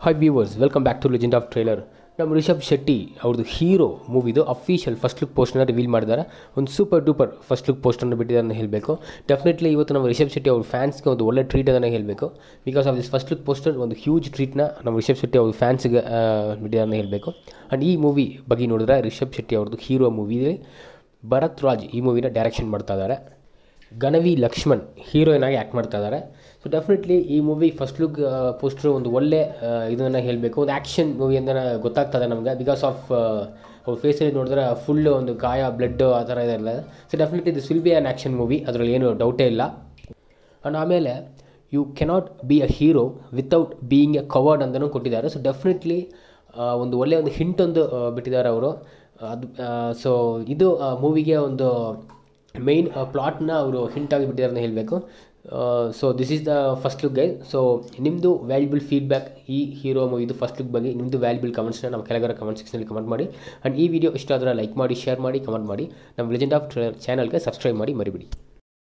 hi viewers welcome back to legend of trailer ನಮ್ಮ ರಿಷಬ್ ಶೆಟ್ಟಿ ಅವ್ರದ್ದು hero ಮೂವಿದು ಅಫಿಷಿಯಲ್ ಫಸ್ಟ್ ಲುಕ್ ಪೋಸ್ಟರ್ನ ರಿವೀಲ್ ಮಾಡಿದ್ದಾರೆ ಒಂದು ಸೂಪರ್ ಡೂಪರ್ ಫಸ್ಟ್ ಲುಕ್ ಪೋಸ್ಟರ್ನ ಬಿಟ್ಟಿದ್ದಾರೆ ಅಂತ ಹೇಳಬೇಕು ಡೆಫಿನೆಟ್ಲಿ ಇವತ್ತು ನಮ್ಮ ರಿಷಬ್ ಶೆಟ್ಟಿ ಅವ್ರ ಫ್ಯಾನ್ಸ್ಗೆ ಒಂದು ಒಳ್ಳೆ ಟ್ರೀಟ್ ಅದನ್ನು ಹೇಳಬೇಕು because of this first look poster ಒಂದು ಹ್ಯೂಜ್ ಟ್ರೀಟ್ನ ನಮ್ಮ ರಿಷಬ್ ಶೆಟ್ಟಿ ಅವ್ರ ಫ್ಯಾನ್ಸ್ಗೆ ಬಿಟ್ಟಿದ್ದಾರೆ ಅಂತ ಹೇಳಬೇಕು ಆ್ಯಂಡ್ ಈ ಮೂವಿ ಬಗ್ಗೆ ನೋಡಿದ್ರೆ ರಿಷಬ್ ಶೆಟ್ಟಿ ಅವ್ರದ್ದು ಹೀರೋ ಮೂವಿಲಿ ಭರತ್ ರಾಜ್ ಈ ಮೂವಿನ ಡೈರೆಕ್ಷನ್ ಮಾಡ್ತಾ ಇದ್ದಾರೆ ಗಣವಿ ಲಕ್ಷ್ಮಣ್ ಹೀರೋಯಿನ್ ಆಗಿ ಆ್ಯಕ್ಟ್ ಮಾಡ್ತಾ ಇದ್ದಾರೆ ಸೊ ಡೆಫಿನೆಟ್ಲಿ ಈ ಮೂವಿ ಫಸ್ಟ್ ಲುಕ್ ಪೋಸ್ಟರ್ ಒಂದು ಒಳ್ಳೆ ಇದನ್ನು ಹೇಳಬೇಕು ಒಂದು ಆ್ಯಕ್ಷನ್ ಮೂವಿ ಅಂತ ಗೊತ್ತಾಗ್ತದೆ ನಮಗೆ ಬಿಕಾಸ್ ಆಫ್ ಅವ್ರ ಫೇಸಲ್ಲಿ ನೋಡಿದ್ರೆ ಫುಲ್ ಒಂದು ಗಾಯ ಬ್ಲಡ್ ಆ ಥರ ಇದೆಲ್ಲ so definitely this will be an action movie ಅದರಲ್ಲಿ ಏನು ಡೌಟೇ ಇಲ್ಲ ಆ್ಯಂಡ್ ಆಮೇಲೆ you cannot be a hero without being a covered ಅಂತಲೂ ಕೊಟ್ಟಿದ್ದಾರೆ ಸೊ ಡೆಫಿನೆಟ್ಲಿ ಒಂದು ಒಳ್ಳೆಯ ಒಂದು ಹಿಂಟ್ ಒಂದು ಆ, ಬಿಟ್ಟಿದ್ದಾರೆ ಅವರು ಅದು ಸೊ ಇದು ಮೂವಿಗೆ ಒಂದು ಮೇಯ್ನ್ ಪ್ಲಾಟ್ನ ಅವರು ಹಿಂಟಾಗಿ ಬಿಟ್ಟಿದ್ದಾರೆ ಅಂತ ಹೇಳಬೇಕು so this is the first look guy so ನಿಮ್ಮದು ವ್ಯಾಲ್ಯುಬಲ್ ಫೀಡ್ಬ್ಯಾಕ್ ಈ ಹೀರೋ ಮೂವಿದು ಫಸ್ಟ್ ಲುಕ್ ಬಗ್ಗೆ ನಿಮ್ಮದು ವ್ಯಾಲ್ಯುಬಲ್ ಕಮೆಂಟ್ಸ್ನ ನಮ್ಮ ಕೆಳಗಡೆ ಕಮೆಂಟ್ ಸೆಕ್ಷನಲ್ಲಿ ಕಮೆಂಟ್ ಮಾಡಿ ಆ್ಯಂಡ್ ಈ ವಿಡಿಯೋ ಇಷ್ಟ ಆದರೆ ಲೈಕ್ ಮಾಡಿ ಶೇರ್ ಮಾಡಿ ಕಮೆಂಟ್ ಮಾಡಿ ನಮ್ಮ ಲೆಜೆಂಡ್ ಆಫ್ ಚಾನಲ್ಗೆ ಸಬ್ಸ್ಕ್ರೈಬ್ ಮಾಡಿ ಮರಿಬಿಡಿ